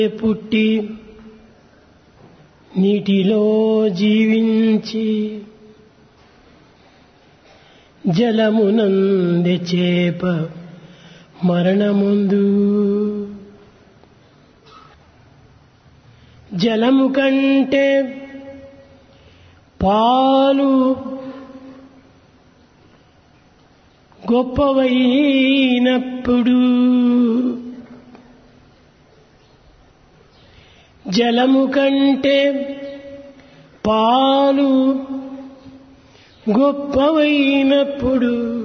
పుట్టి నీటిలో జీవించి జలమునంది చేప మరణముందు జలము కంటే పాలు గొప్పవైనప్పుడు జలము కంటే పాలు గొప్పవైనప్పుడు